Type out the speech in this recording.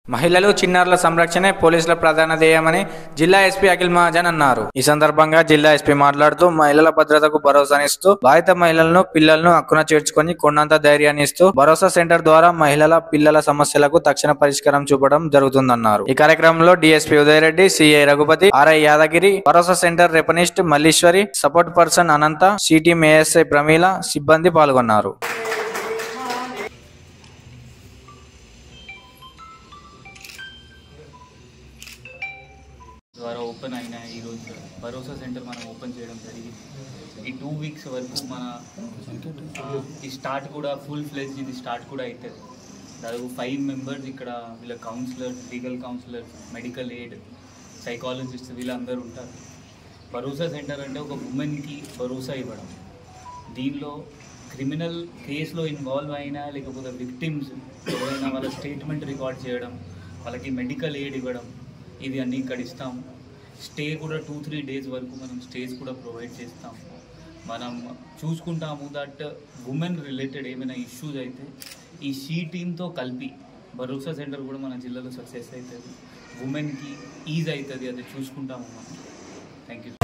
మహిళలు చిన్నారుల సంరక్షణే పోలీసుల ప్రధాన ధ్యేయమని జిల్లా ఎస్పీ అఖిల్ మహాజన్ అన్నారు ఈ సందర్భంగా జిల్లా ఎస్పీ మాట్లాడుతూ మహిళల భద్రతకు భరోసానిస్తూ బాధిత మహిళలను పిల్లలను హక్కున చేర్చుకొని కొండంత ధైర్యాన్ని ఇస్తూ భరోసా సెంటర్ ద్వారా మహిళల పిల్లల సమస్యలకు తక్షణ పరిష్కారం చూపడం జరుగుతుందన్నారు ఈ కార్యక్రమంలో DSP Uday Reddy CI Raghupati RI Yadagiri Bharosa centre receptionist Malleshwari support person Anantha city ASI Pramila సిబ్బంది పాల్గొన్నారు ద్వారా ఓపెన్ అయిన ఈరోజు భరోసా సెంటర్ మనం ఓపెన్ చేయడం జరిగింది ఈ టూ వీక్స్ వరకు మన ఈ స్టార్ట్ కూడా ఫుల్ ఫ్లెజ్ ఇది స్టార్ట్ కూడా అవుతుంది దాదాపు ఫైవ్ మెంబర్స్ ఇక్కడ వీళ్ళ counsellors legal counsellors medical aid psychologist వీళ్ళందరూ ఉంటారు భరోసా సెంటర్ అంటే ఒక ఉమెన్కి భరోసా ఇవ్వడం దీనిలో క్రిమినల్ కేసులో ఇన్వాల్వ్ అయినా లేకపోతే విక్టిమ్స్ ఎవరైనా వాళ్ళ స్టేట్మెంట్ రికార్డ్ చేయడం వాళ్ళకి మెడికల్ ఎయిడ్ ఇవ్వడం ఇది అన్నీ ఇక్కడ ఇస్తాం స్టే కూడా టూ త్రీ డేస్ వరకు మనం స్టేస్ కూడా ప్రొవైడ్ చేస్తాం మనం చూసుకుంటాము దట్ ఉమెన్ రిలేటెడ్ ఏమైనా ఇష్యూస్ అయితే ఈ షీ టీమ్తో కలిపి భరోసా సెంటర్ కూడా మన జిల్లాలో సక్సెస్ అవుతుంది ఉమెన్కి ఈజ్ అవుతుంది అది చూసుకుంటాము మనం థ్యాంక్ యూ